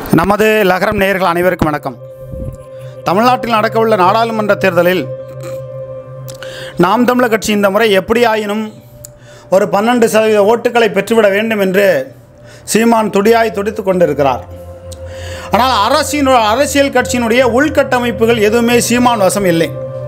நமது லகரம் நேயர்கள் அனைவருக்கும் வணக்கம் தமிழ்நாட்டில் நடக்கவுள்ள நாடாளுமன்ற தேர்தலில் நாம் தமிழர் கட்சி இந்த முறை எப்படி ஆயினும் ஒரு பன்னெண்டு சதவீத ஓட்டுகளை பெற்றுவிட வேண்டும் என்று சீமான் துடியாய் துடித்து கொண்டிருக்கிறார் ஆனால் அரசின் அரசியல் கட்சியினுடைய உள்கட்டமைப்புகள் எதுவுமே சீமான் வசம் இல்லை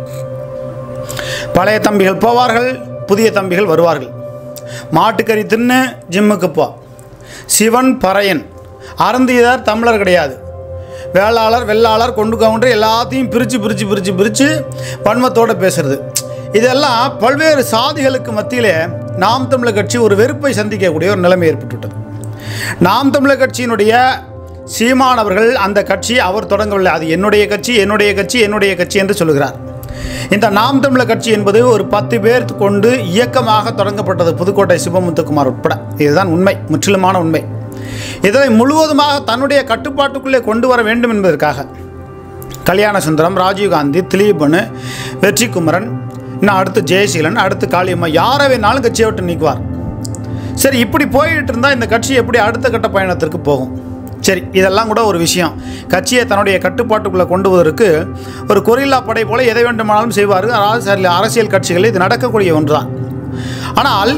பழைய தம்பிகள் போவார்கள் புதிய தம்பிகள் வருவார்கள் மாட்டுக்கறி தின்னு ஜிம்முக்கு போ சிவன் பறையன் அருந்தியதார் தமிழர் கிடையாது வேளாளர் வெள்ளாளர் கொண்டு கவுண்டர் எல்லாத்தையும் பிரித்து பிரித்து பிரித்து பிரித்து வன்மத்தோடு பேசுறது இதெல்லாம் பல்வேறு சாதிகளுக்கு மத்தியிலே நாம் தமிழர் கட்சி ஒரு வெறுப்பை சந்திக்கக்கூடிய ஒரு நிலைமை ஏற்பட்டுவிட்டது நாம் தமிழர் கட்சியினுடைய சீமானவர்கள் அந்த கட்சி அவர் தொடங்கவில்லை அது என்னுடைய கட்சி என்னுடைய கட்சி என்னுடைய கட்சி என்று சொல்லுகிறார் இந்த நாம் தமிழர் கட்சி என்பது ஒரு பத்து பேர் கொண்டு இயக்கமாக தொடங்கப்பட்டது புதுக்கோட்டை சிவமுத்துக்குமார் உட்பட இதுதான் உண்மை முற்றிலுமான உண்மை இதை முழுவதுமாக தன்னுடைய கட்டுப்பாட்டுக்குள்ளே கொண்டு வர வேண்டும் என்பதற்காக கல்யாண சுந்தரம் ராஜீவ்காந்தி திலீபன் வெற்றிக்குமரன் இன்னும் அடுத்து ஜெயசீலன் அடுத்து காளியம்மா யாரை வேணாலும் கட்சியை விட்டு நீக்குவார் சரி இப்படி போயிட்டு இருந்தால் இந்த கட்சி எப்படி அடுத்த கட்ட பயணத்திற்கு போகும் சரி இதெல்லாம் கூட ஒரு விஷயம் கட்சியை தன்னுடைய கட்டுப்பாட்டுக்குள்ளே கொண்டு வருவதற்கு ஒரு கொரில்லா படை போல எதை வேண்டுமானாலும் செய்வார்கள் அதாவது சரி அரசியல் கட்சிகளில் இது நடக்கக்கூடிய ஒன்று தான் ஆனால்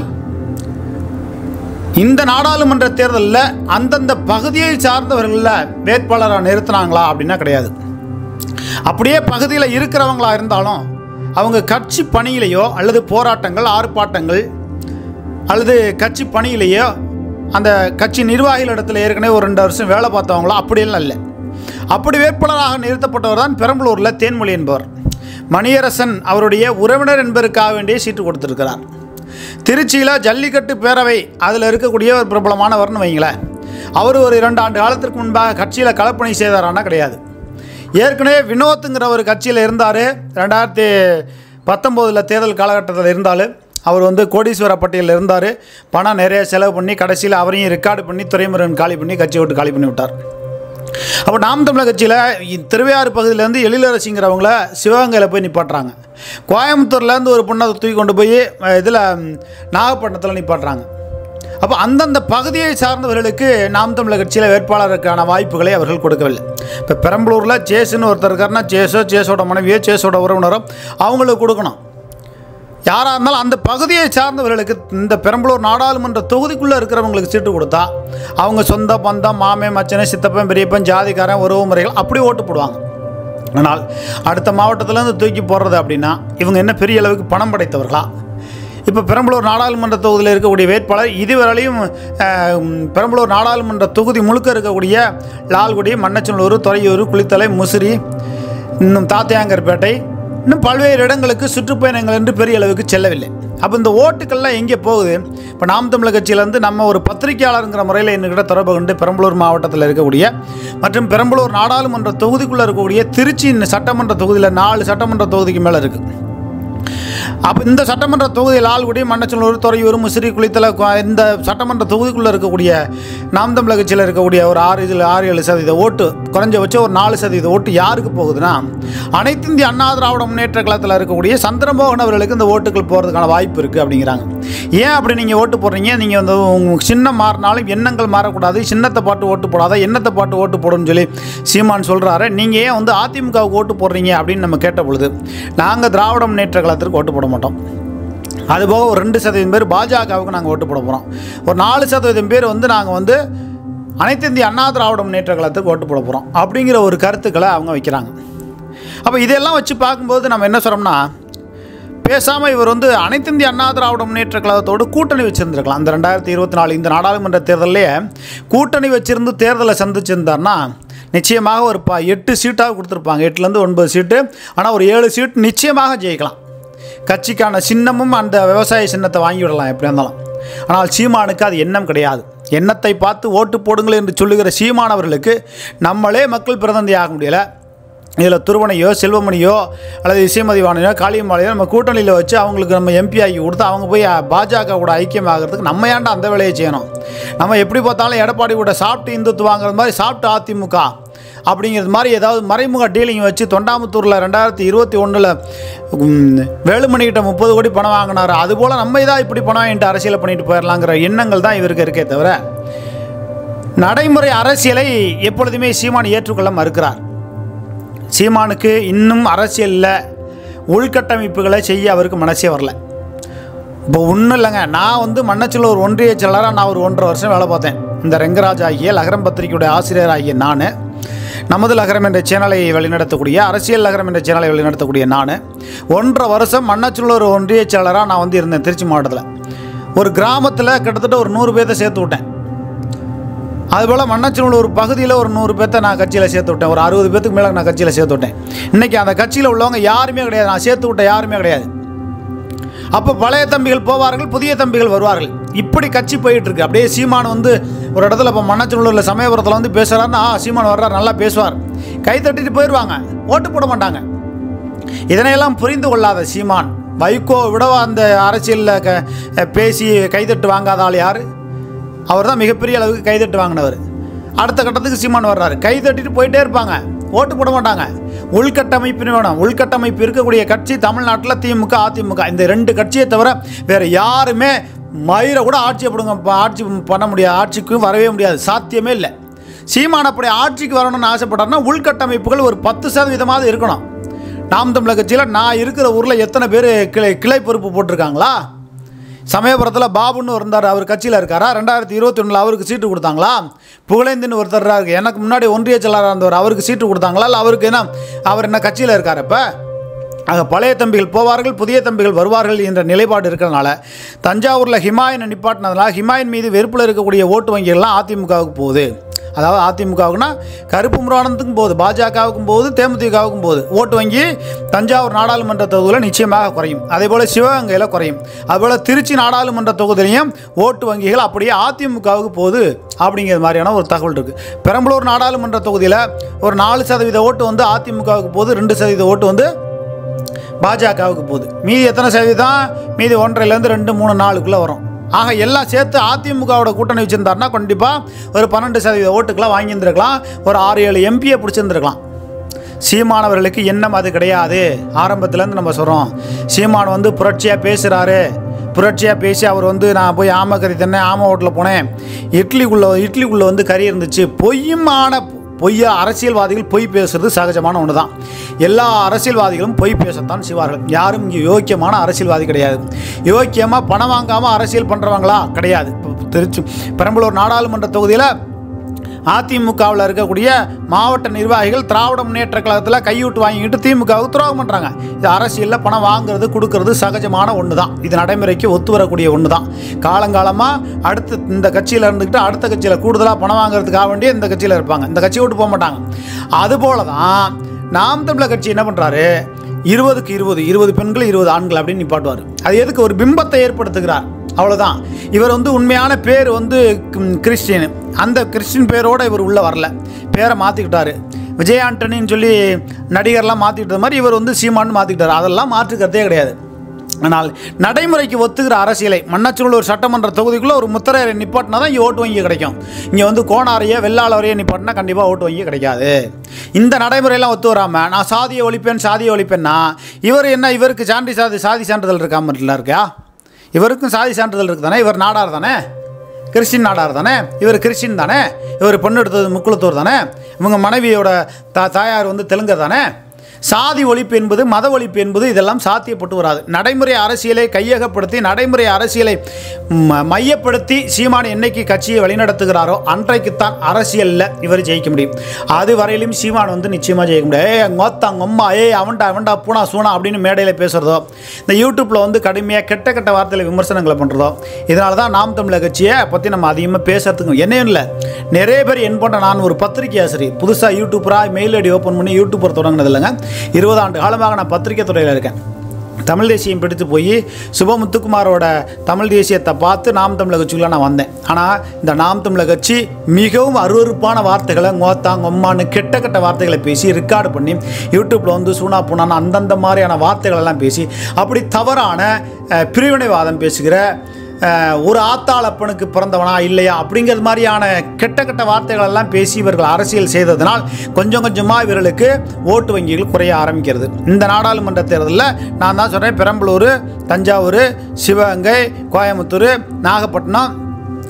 இந்த நாடாளுமன்ற தேர்தலில் அந்தந்த பகுதியை சார்ந்தவர்களில் வேட்பாளரை நிறுத்தினாங்களா அப்படின்னா கிடையாது அப்படியே பகுதியில் இருக்கிறவங்களா இருந்தாலும் அவங்க கட்சி பணியிலேயோ அல்லது போராட்டங்கள் ஆர்ப்பாட்டங்கள் அல்லது கட்சி பணியிலேயோ அந்த கட்சி நிர்வாகிகள் இடத்துல ஏற்கனவே ஒரு ரெண்டு வருஷம் வேலை பார்த்தவங்களோ அப்படியெல்லாம் இல்லை அப்படி வேட்பாளராக நிறுத்தப்பட்டவர் தான் பெரம்பலூரில் தேன்மொழி என்பவர் மணியரசன் அவருடைய உறவினர் என்பதற்காக வேண்டிய சீட்டு கொடுத்திருக்கிறார் திருச்சியில் ஜல்லிக்கட்டு பேரவை அதில் இருக்கக்கூடிய ஒரு பிரபலமானவர்னு வைங்களேன் அவர் ஒரு இரண்டு ஆண்டு காலத்திற்கு முன்பாக கட்சியில் களப்பணி செய்தாரானா கிடையாது ஏற்கனவே வினோத்துங்கிற ஒரு கட்சியில் இருந்தார் ரெண்டாயிரத்தி பத்தொம்போதில் தேர்தல் காலகட்டத்தில் இருந்தாலும் அவர் வந்து கோடீஸ்வர பட்டியலில் இருந்தார் பணம் நிறைய செலவு பண்ணி கடைசியில் அவரையும் ரெக்கார்டு பண்ணி துறைமுருகன் காலி பண்ணி கட்சியை விட்டு காலி பண்ணி விட்டார் அப்போ நாம் தமிழர் கட்சியில் திருவையாறு பகுதியிலேருந்து எழிலரசிங்கிறவங்கள சிவகங்கையில் போய் நிப்பாட்டுறாங்க கோயம்புத்தூர்லேருந்து ஒரு பொண்ணை தூக்கி கொண்டு போய் இதில் நாகப்பட்டினத்தில் நிப்பாட்டுறாங்க அப்போ அந்தந்த பகுதியை சார்ந்தவர்களுக்கு நாம் தமிழர் கட்சியில் வேட்பாளருக்கான வாய்ப்புகளை அவர்கள் கொடுக்கவில்லை இப்போ பெரம்பலூரில் சேசுன்னு ஒருத்தர் இருக்காருன்னா சேஸோ சேஸோட மனைவியோ சேஸோட உறவினரோ அவங்களுக்கு கொடுக்கணும் யாராக இருந்தாலும் அந்த பகுதியை சார்ந்தவர்களுக்கு இந்த பெரம்பலூர் நாடாளுமன்ற தொகுதிக்குள்ளே இருக்கிறவங்களுக்கு சீட்டு கொடுத்தா அவங்க சொந்த பந்தம் மாமே மச்சனை சித்தப்பன் பெரியப்பன் ஜாதிக்காரன் உறவு முறைகள் அப்படி ஓட்டு போடுவாங்க ஆனால் அடுத்த மாவட்டத்திலேருந்து தூக்கி போடுறது அப்படின்னா இவங்க என்ன பெரிய அளவுக்கு பணம் படைத்தவர்களா இப்போ பெரம்பலூர் நாடாளுமன்ற தொகுதியில் இருக்கக்கூடிய வேட்பாளர் இதுவரையிலையும் அஹ், பெரம்பலூர் நாடாளுமன்ற தொகுதி முழுக்க இருக்கக்கூடிய லால்குடி மண்ணச்சநல்லூர் துறையூர் குளித்தலை முசிறி இன்னும் தாத்தையாங்கர்பேட்டை இன்னும் பல்வேறு இடங்களுக்கு சுற்றுப்பயணங்கள் என்று பெரிய அளவுக்கு செல்லவில்லை அப்போ இந்த ஓட்டுக்கள்லாம் எங்கே போகுது இப்போ நாம் தமிழர் கட்சியிலேருந்து நம்ம ஒரு பத்திரிகையாளருங்கிற முறையில் என்கிட்ட தொடர்பு கொண்டு பெரம்பலூர் மாவட்டத்தில் இருக்கக்கூடிய மற்றும் பெரம்பலூர் நாடாளுமன்ற தொகுதிக்குள்ளே இருக்கக்கூடிய திருச்சி சட்டமன்ற தொகுதியில் நாலு சட்டமன்ற தொகுதிக்கு மேலே இருக்குது அப்போ இந்த சட்டமன்ற தொகுதி லால்குடி மண்ணச்சநல்லூர் துறையூர் முசிறி குளித்தலை கோ- இந்த சட்டமன்ற தொகுதிக்குள்ளே இருக்கக்கூடிய நாம் தமிழர் கட்சியில் இருக்கக்கூடிய ஒரு ஆறு இதில் ஆறு ஏழு சதவீத ஓட்டு குறைஞ்சபட்சம் ஒரு நாலு சதவீத ஓட்டு யாருக்கு போகுதுன்னா அனைத்து இந்திய அண்ணா திராவிட முன்னேற்ற கழகத்தில் இருக்கக்கூடிய சந்திரமோகன் அவர்களுக்கு இந்த ஓட்டுகள் போகிறதுக்கான வாய்ப்பு இருக்குது அப்படிங்கிறாங்க ஏன் அப்படி நீங்கள் ஓட்டு போடுறீங்க நீங்கள் வந்து உங்க சின்னம் மாறினாலும் எண்ணங்கள் மாறக்கூடாது சின்னத்தை பாட்டு ஓட்டு போடாத எண்ணத்தை பாட்டு ஓட்டு போடுன்னு சொல்லி சீமான் சொல்கிறாரு நீங்கள் ஏன் வந்து அதிமுகவுக்கு ஓட்டு போடுறீங்க அப்படின்னு நம்ம கேட்ட பொழுது நாங்கள் திராவிட முன்னேற்ற கழகத்திற்கு ஓட்டு போட மாட்டோம் அதுபோக ஒரு ரெண்டு சதவீதம் பேர் பாஜகவுக்கு நாங்கள் ஓட்டு போட போகிறோம் ஒரு நாலு சதவீதம் பேர் வந்து நாங்கள் வந்து அனைத்து இந்திய அண்ணா திராவிட முன்னேற்ற கழகத்துக்கு ஓட்டு போட போகிறோம் அப்படிங்கிற ஒரு கருத்துக்களை அவங்க வைக்கிறாங்க அப்போ இதெல்லாம் வச்சு பார்க்கும்போது நம்ம என்ன சொல்கிறோம்னா பேசாமல் இவர் வந்து அனைத்து இந்திய அண்ணா திராவிட முன்னேற்ற கழகத்தோடு கூட்டணி வச்சுருந்துருக்கலாம் அந்த ரெண்டாயிரத்தி இருபத்தி நாலு இந்த நாடாளுமன்ற தேர்தலிலே கூட்டணி வச்சிருந்து தேர்தலை சந்திச்சிருந்தார்னா நிச்சயமாக ஒரு ப எட்டு சீட்டாக கொடுத்துருப்பாங்க எட்டுலேருந்து ஒன்பது சீட்டு ஆனால் ஒரு ஏழு சீட் நிச்சயமாக ஜெயிக்கலாம் கட்சிக்கான சின்னமும் அந்த விவசாய சின்னத்தை வாங்கி விடலாம் எப்படி இருந்தாலும் ஆனால் சீமானுக்கு அது எண்ணம் கிடையாது எண்ணத்தை பார்த்து ஓட்டு போடுங்கள் என்று சொல்லுகிற சீமானவர்களுக்கு நம்மளே மக்கள் பிரதிநிதி ஆக முடியல இதில் துருவனையோ செல்வமணியோ அல்லது இசைமதிவானையோ காளியம்மாளையோ நம்ம கூட்டணியில் வச்சு அவங்களுக்கு நம்ம எம்பி ஆகி கொடுத்து அவங்க போய் பாஜக கூட ஐக்கியமாகிறதுக்கு நம்ம ஏன்டா அந்த வேலையை செய்யணும் நம்ம எப்படி பார்த்தாலும் எடப்பாடி கூட சாப்பிட்டு இந்துத்துவாங்கிறது மாதிரி சாப்பிட்டு அதிமுக அப்படிங்கிறது மாதிரி ஏதாவது மறைமுக டீலிங் வச்சு தொண்டாமுத்தூரில் ரெண்டாயிரத்தி இருபத்தி ஒன்றில் வேலுமணிகிட்ட முப்பது கோடி பணம் வாங்கினார் அதுபோல் நம்ம இதாக இப்படி பணம் வாங்கிட்டு அரசியல் பண்ணிட்டு போயிடலாங்கிற எண்ணங்கள் தான் இவருக்கு இருக்கே தவிர நடைமுறை அரசியலை எப்பொழுதுமே சீமான் ஏற்றுக்கொள்ள மறுக்கிறார் சீமானுக்கு இன்னும் அரசியலில் உள்கட்டமைப்புகளை செய்ய அவருக்கு மனசே வரல இப்போ ஒன்றும் இல்லைங்க நான் வந்து மன்னச்சில் ஒரு ஒன்றிய செயலராக நான் ஒரு ஒன்றரை வருஷம் வேலை பார்த்தேன் இந்த ரெங்கராஜ் ஆகிய லகரம் பத்திரிகையுடைய ஆசிரியர் ஆகிய நான் நமது லகரம் என்ற சேனலை வழிநடத்தக்கூடிய அரசியல் லகரம் என்ற சேனலை வழிநடத்தக்கூடிய நான் ஒன்றரை வருஷம் மன்னச்சில் ஒரு ஒன்றிய செயலராக நான் வந்து இருந்தேன் திருச்சி மாவட்டத்தில் ஒரு கிராமத்தில் கிட்டத்தட்ட ஒரு நூறு பேர்த்த சேர்த்து விட்டேன் அதுபோல் மண்ணச்சூழல் ஒரு பகுதியில் ஒரு நூறு பேர்த்த நான் கட்சியில் சேர்த்து விட்டேன் ஒரு அறுபது பேத்துக்கு மேலே நான் கட்சியில் சேர்த்து விட்டேன் இன்றைக்கி அந்த கட்சியில் உள்ளவங்க யாருமே கிடையாது நான் சேர்த்து விட்ட யாருமே கிடையாது அப்போ பழைய தம்பிகள் போவார்கள் புதிய தம்பிகள் வருவார்கள் இப்படி கட்சி போயிட்டு இருக்கு அப்படியே சீமான் வந்து ஒரு இடத்துல இப்போ மண்ணச்சூழலில் சமயபுரத்தில் வந்து பேசுகிறாருன்னா ஆ சீமான் வர்றார் நல்லா பேசுவார் கை தட்டிட்டு போயிடுவாங்க ஓட்டு போட மாட்டாங்க இதனையெல்லாம் புரிந்து கொள்ளாத சீமான் வைகோ விடவா அந்த அரசியலில் க பேசி கைதட்டு வாங்காத ஆள் யார் அவர் தான் மிகப்பெரிய அளவுக்கு கைதட்டு வாங்கினவர் அடுத்த கட்டத்துக்கு சீமான் வர்றாரு கை தட்டிட்டு போயிட்டே இருப்பாங்க ஓட்டு போட மாட்டாங்க உள்கட்டமைப்புன்னு வேணும் உள்கட்டமைப்பு இருக்கக்கூடிய கட்சி தமிழ்நாட்டில் திமுக அதிமுக இந்த ரெண்டு கட்சியை தவிர வேறு யாருமே மயிரை கூட ஆட்சியை போடுங்க ப- ஆட்சி பண்ண முடியாது ஆட்சிக்கும் வரவே முடியாது சாத்தியமே இல்லை சீமான் அப்படி ஆட்சிக்கு வரணும்னு ஆசைப்பட்டாருன்னா உள்கட்டமைப்புகள் ஒரு பத்து சதவீதமாவது இருக்கணும் நாம் தமிழர் கட்சியில் நான் இருக்கிற ஊரில் எத்தனை பேர் கிளை கிளை பொறுப்பு போட்டிருக்காங்களா சமயபுரத்தில் பாபுன்னு இருந்தார் அவர் கட்சியில் இருக்காரா ரெண்டாயிரத்தி இருபத்தி ஒன்றில் அவருக்கு சீட்டு கொடுத்தாங்களா புகழேந்தின்னு ஒருத்தர் இருக்கு எனக்கு முன்னாடி ஒன்றிய செயலாளராக இருந்தவர் அவருக்கு சீட்டு கொடுத்தாங்களா இல்லை அவருக்கு என்ன அவர் என்ன கட்சியில் இருக்கார் இப்போ ஆக பழைய தம்பிகள் போவார்கள் புதிய தம்பிகள் வருவார்கள் என்ற நிலைப்பாடு இருக்கிறனால தஞ்சாவூரில் ஹிமாயனை நிப்பாட்டினதுனால ஹிமாயன் மீது வெறுப்பில் இருக்கக்கூடிய ஓட்டு வங்கிகள்லாம் அதிமுகவுக்கு போகுது அதாவது அதிமுகவுக்குனா கருப்பு முராணத்துக்கும் போகுது பாஜகவுக்கும் போகுது தேமுதிகவுக்கும் போகுது ஓட்டு வங்கி தஞ்சாவூர் நாடாளுமன்ற தொகுதியில் நிச்சயமாக குறையும் அதே போல் சிவகங்கையில் குறையும் அதுபோல் திருச்சி நாடாளுமன்ற தொகுதியிலையும் ஓட்டு வங்கிகள் அப்படியே அதிமுகவுக்கு போகுது அப்படிங்கிற மாதிரியான ஒரு தகவல் இருக்குது பெரம்பலூர் நாடாளுமன்ற தொகுதியில் ஒரு நாலு சதவீத ஓட்டு வந்து அதிமுகவுக்கு போகுது ரெண்டு சதவீத ஓட்டு வந்து பாஜகவுக்கு போகுது மீதி எத்தனை சதவீதம் மீதி ஒன்றரைலேருந்து ரெண்டு மூணு நாளுக்குள்ளே வரும் ஆக எல்லாம் சேர்த்து அதிமுகவோட கூட்டணி வச்சுருந்தாருன்னா கண்டிப்பாக ஒரு பன்னெண்டு சதவீத ஓட்டுக்கெல்லாம் வாங்கியிருந்திருக்கலாம் ஒரு ஆறு ஏழு எம்பியை பிடிச்சிருந்துருக்கலாம் சீமானவர்களுக்கு எண்ணம் அது கிடையாது ஆரம்பத்துலேருந்து நம்ம சொல்கிறோம் சீமான் வந்து புரட்சியாக பேசுகிறாரு புரட்சியாக பேசி அவர் வந்து நான் போய் ஆம கறி தின்னேன் ஆம ஹோட்டலில் போனேன் இட்லிக்குள்ளே இட்லிக்குள்ளே வந்து கறி இருந்துச்சு பொய்யுமான பொய்யா அரசியல்வாதிகள் பொய் பேசுறது சகஜமான ஒன்று தான் எல்லா அரசியல்வாதிகளும் பொய் பேசத்தான் செய்வார்கள் யாரும் இங்கே யோக்கியமான அரசியல்வாதி கிடையாது யோக்கியமாக பணம் வாங்காமல் அரசியல் பண்ணுறவங்களா கிடையாது இப்போ திருச்சி பெரம்பலூர் நாடாளுமன்ற தொகுதியில் அதிமுகவில் இருக்கக்கூடிய மாவட்ட நிர்வாகிகள் திராவிட முன்னேற்ற கழகத்தில் கையூட்டு வாங்கிக்கிட்டு திமுகவுக்கு துரோகம் பண்ணுறாங்க இது அரசியலில் பணம் வாங்குறது கொடுக்கறது சகஜமான ஒன்று தான் இது நடைமுறைக்கு ஒத்து வரக்கூடிய ஒன்று தான் காலங்காலமாக அடுத்து இந்த கட்சியில் இருந்துக்கிட்டு அடுத்த கட்சியில் கூடுதலாக பணம் வாங்குறதுக்காக வேண்டிய இந்த கட்சியில் இருப்பாங்க இந்த கட்சியை விட்டு போக மாட்டாங்க அதுபோல தான் நாம் தமிழர் கட்சி என்ன பண்ணுறாரு இருபதுக்கு இருபது இருபது பெண்கள் இருபது ஆண்கள் அப்படின்னு நிப்பாட்டுவார் அது எதுக்கு ஒரு பிம்பத்தை ஏற்படுத்துகிறார் அவ்வளோதான் இவர் வந்து உண்மையான பேர் வந்து ம், கிறிஸ்டின் அந்த கிறிஸ்டின் பேரோட இவர் உள்ளே வரல பேரை மாற்றிக்கிட்டாரு விஜய் ஆண்டனின்னு சொல்லி நடிகர்லாம் மாற்றிக்கிட்டது மாதிரி இவர் வந்து சீமான்னு மாற்றிக்கிட்டார் அதெல்லாம் மாற்றுக்கிறதே கிடையாது ஆனால் நடைமுறைக்கு ஒத்துக்கிற அரசியலை மன்னச்சூழல் சட்டமன்ற தொகுதிக்குள்ளே ஒரு முத்திரையரை நிப்பாட்டினா தான் இங்கே ஓட்டு வங்கி கிடைக்கும் இங்கே வந்து கோணாரையோ வெள்ளாளரையோ நிப்பாட்டினா கண்டிப்பாக ஓட்டு வங்கி கிடைக்காது இந்த நடைமுறையெல்லாம் ஒத்து வராமல் நான் சாதியை ஒழிப்பேன் சாதியை ஒழிப்பேன்னா இவர் என்ன இவருக்கு சான்றி சாதி சாதி சான்றிதழ் இருக்காம இருக்கா இவருக்கும் சாதி சான்றிதழ் இருக்குது தானே இவர் நாடார் தானே கிறிஸ்டின் நாடார் தானே இவர் கிறிஸ்டின் தானே இவர் பொண்ணு எடுத்தது முக்குளத்தூர் தானே இவங்க மனைவியோட தா தாயார் வந்து தெலுங்கர் தானே சாதி ஒழிப்பு என்பது மத ஒழிப்பு என்பது இதெல்லாம் சாத்தியப்பட்டு வராது நடைமுறை அரசியலை கையகப்படுத்தி நடைமுறை அரசியலை ம- மையப்படுத்தி சீமான் என்னைக்கு கட்சியை வழிநடத்துகிறாரோ அன்றைக்குத்தான் அரசியலில் இவர் ஜெயிக்க முடியும் அது வரையிலும் சீமான் வந்து நிச்சயமாக ஜெயிக்க முடியாது ஏ மொத்தம் அம்மா ஏ அவன்டா அவன்டா பூனா சூனா அப்படின்னு மேடையில் பேசுகிறதோ இந்த யூடியூப்பில் வந்து கடுமையாக கெட்ட கெட்ட வார்த்தையில் விமர்சனங்களை பண்ணுறதோ இதனால தான் நாம் தமிழர் கட்சியை பற்றி நம்ம அதிகமாக பேசுறதுக்கு என்னையும் இல்லை நிறைய பேர் என் போன்ற நான் ஒரு பத்திரிகை ஆசிரியர் புதுசாக யூடியூப்பராக மெயில் ஐடி ஓப்பன் பண்ணி யூடியூப்பர் தொடங்கினது இல்லைங்க இருபது ஆண்டு காலமாக நான் பத்திரிகை துறையில் இருக்கேன் தமிழ் தேசியம் பிடித்து போய் சுபமுத்துக்குமாரோட தமிழ் தேசியத்தை பார்த்து நாம் தமிழர் கட்சிக்குள்ள நான் வந்தேன் ஆனால் இந்த நாம் தமிழர் கட்சி மிகவும் அருவருப்பான வார்த்தைகளை ngotha ngொம்மான்னு கெட்ட கெட்ட வார்த்தைகளை பேசி ரெக்கார்டு பண்ணி யூடியூப்பில் வந்து சூனா பூனான்னு அந்தந்த மாதிரியான வார்த்தைகள் எல்லாம் பேசி அப்படி தவறான அஹ், பிரிவினைவாதம் பேசுகிற அஹ், ஒரு ஆத்தாளப்பனுக்கு பிறந்தவனா இல்லையா அப்படிங்கிறது மாதிரியான கெட்ட கெட்ட வார்த்தைகள் எல்லாம் பேசி இவர்கள் அரசியல் செய்ததனால் கொஞ்சம் கொஞ்சமாக இவர்களுக்கு ஓட்டு வங்கிகள் குறைய ஆரம்பிக்கிறது இந்த நாடாளுமன்ற தேர்தலில் நான் தான் சொல்கிறேன் பெரம்பலூர் தஞ்சாவூர் சிவகங்கை கோயம்புத்தூர் நாகப்பட்டினம்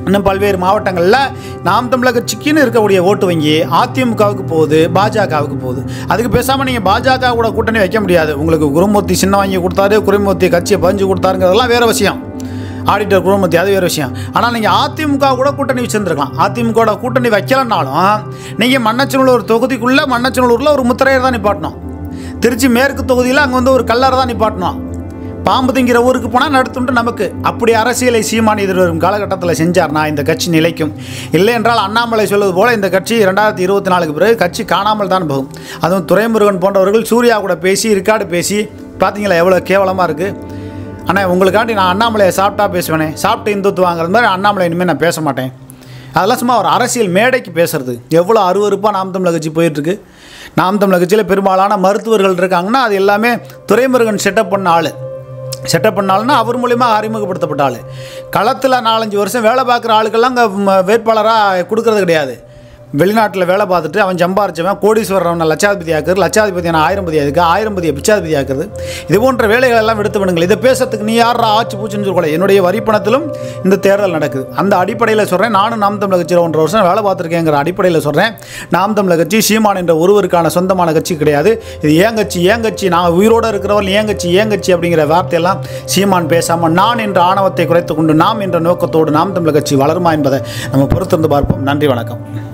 இன்னும் பல்வேறு மாவட்டங்களில் நாம் தமிழர் கட்சிக்குன்னு இருக்கக்கூடிய ஓட்டு வங்கி அதிமுகவுக்கு போகுது பாஜகவுக்கு போகுது அதுக்கு பேசாமல் நீங்கள் பாஜக கூட கூட்டணி வைக்க முடியாது உங்களுக்கு குருமூர்த்தி சின்ன வாங்கி கொடுத்தாரு குருமூர்த்தி கட்சியை பதிஞ்சு கொடுத்தாருங்கிறதெல்லாம் வேறு விஷயம் ஆடிட்டர் குருமூர்த்தி அது வேறு விஷயம் ஆனால் நீங்கள் அதிமுக கூட கூட்டணி வச்சுருந்துருக்கலாம் அதிமுக கூட்டணி வைக்கலனாலும் நீங்கள் மன்னச்சநல்லூர் தொகுதிக்குள்ளே மன்னச்சநல்லூரில் ஒரு முத்திரையர் தான் நிப்பாட்டணும் திருச்சி மேற்கு தொகுதியில் அங்கே வந்து ஒரு கல்லறை தான் நிப்பாட்டணும் பாம்பு திங்கிற ஊருக்கு போனால் நடத்துண்டு நமக்கு அப்படி அரசியலை சீமான் எதிர்வரும் காலகட்டத்தில் செஞ்சார்னா இந்த கட்சி நிலைக்கும் இல்லை என்றால் அண்ணாமலை சொல்வது போல இந்த கட்சி ரெண்டாயிரத்தி இருபத்தி நாலுக்கு பிறகு கட்சி காணாமல் தான் போகும் அதுவும் துரைமுருகன் போன்றவர்கள் சூர்யா கூட பேசி ரிக்கார்டு பேசி பார்த்தீங்களா எவ்வளோ கேவலமாக இருக்குது அண்ணா உங்களுக்காண்டி நான் அண்ணாமலையை சாப்பிட்டா பேசுவேனே சாப்பிட்டு இந்துத்துவாங்கிற மாதிரி அண்ணாமலை இனிமேல் நான் பேச மாட்டேன் அதெல்லாம் சும்மா ஒரு அரசியல் மேடைக்கு பேசுறது எவ்வளோ அருவருப்பாக நாம் தமிழர் கட்சி போயிட்டுருக்கு நாம் தமிழர் கட்சியில் பெரும்பாலான மருத்துவர்கள் இருக்காங்கன்னா அது எல்லாமே துரைமுருகன் செட்டப் பண்ண ஆள் செட்டப் பண்ணாலும்னா அவர் மூலிமா அறிமுகப்படுத்தப்பட்ட ஆள் களத்தில் நாலஞ்சு வருஷம் வேலை பார்க்குற ஆளுக்கெல்லாம் அங்கே வேட்பாளராக கொடுக்கறது கிடையாது வெளிநாட்டில் வேலை பார்த்துட்டு அவன் சம்பாரிச்சவன் கோடீஸ்வரன் லட்சாதிபதி ஆக்குறது லட்சாதிபதி ஆயிரம்பதி ஆகுது ஆயிரம்பதியை பிச்சாதிபதி ஆக்குறது இது போன்ற வேலைகள் எல்லாம் விடுத்து விடுங்கள் இதை பேசுறதுக்கு நீ யாரா ஆச்சு பூச்சுன்னு சொல்லக்கூட என்னுடைய வரி பணத்திலும் இந்த தேர்தல் நடக்குது அந்த அடிப்படையில் சொல்கிறேன் நானும் நாம் தமிழர் கட்சியில் ஒன்றரை வருஷம் வேலை பார்த்துருக்கேங்கிற அடிப்படையில் சொல்கிறேன் நாம் தமிழர் கட்சி சீமான் என்ற ஒருவருக்கான சொந்தமான கட்சி கிடையாது இது ஏன் கட்சி ஏன் கட்சி நான் உயிரோடு இருக்கிறவர்கள் ஏன் கட்சி ஏன் கட்சி அப்படிங்கிற வார்த்தையெல்லாம் சீமான் பேசாமல் நான் என்ற ஆணவத்தை குறைத்து கொண்டு நாம் என்ற நோக்கத்தோடு நாம் தமிழர் கட்சி வளருமா என்பதை நம்ம பொறுத்திருந்து பார்ப்போம் நன்றி வணக்கம்